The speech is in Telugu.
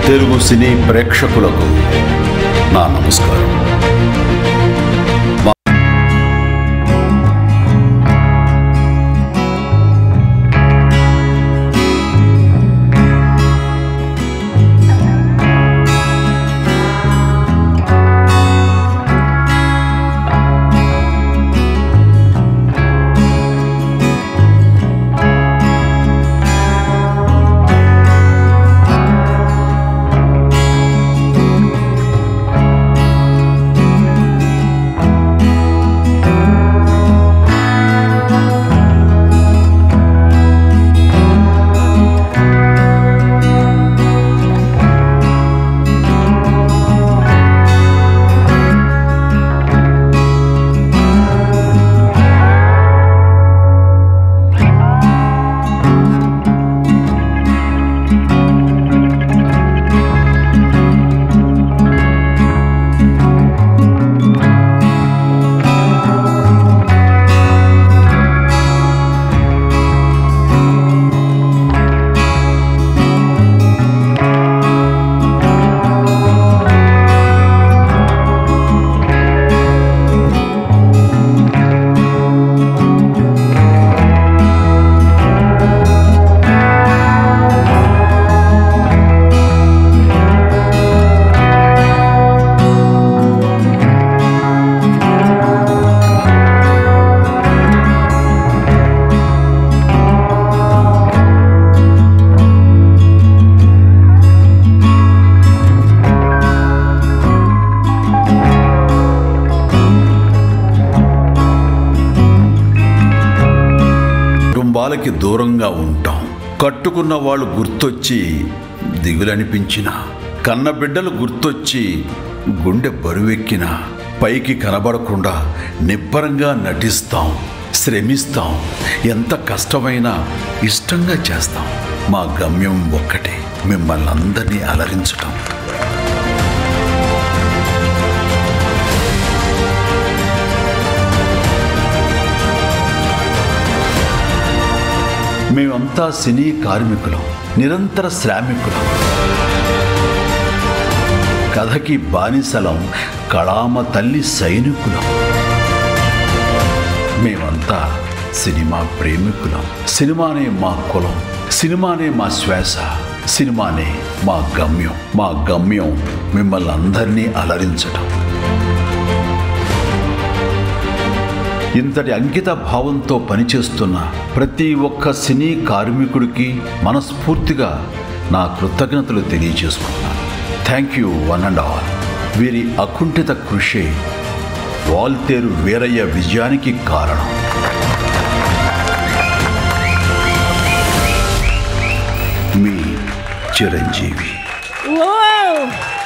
తెలుగు సినీ ప్రేక్షకులకు నా నమస్కారం కుటుంబాలకి దూరంగా ఉంటాం కట్టుకున్న వాళ్ళు గుర్తొచ్చి దిగులనిపించిన కన్న బిడ్డలు గుర్తొచ్చి గుండె బరువెక్కిన పైకి కనబడకుండా నిబ్బరంగా నటిస్తాం శ్రమిస్తాం ఎంత కష్టమైనా ఇష్టంగా చేస్తాం మా గమ్యం ఒక్కటే మిమ్మల్ని అందరినీ అలరించటం మేమంతా సినీ కార్మికులం నిరంతర శ్రామికులం కథకి బానిసలం కళామ తల్లి సైనికులం మేమంతా సినిమా ప్రేమికులం సినిమానే మా కులం సినిమానే మా శ్వాస సినిమానే మా గమ్యం మా గమ్యం మిమ్మల్ని అందరినీ అలరించటం ఇంతటి అంకిత భావంతో పనిచేస్తున్న ప్రతి ఒక్క సినీ కార్మికుడికి మనస్ఫూర్తిగా నా కృతజ్ఞతలు తెలియజేసుకున్నాను thank you one and all వీరి అకుంఠిత కృషి వాల్తేరు వీరయ్య విజయానికి కారణం మీ చిరంజీవి Whoa!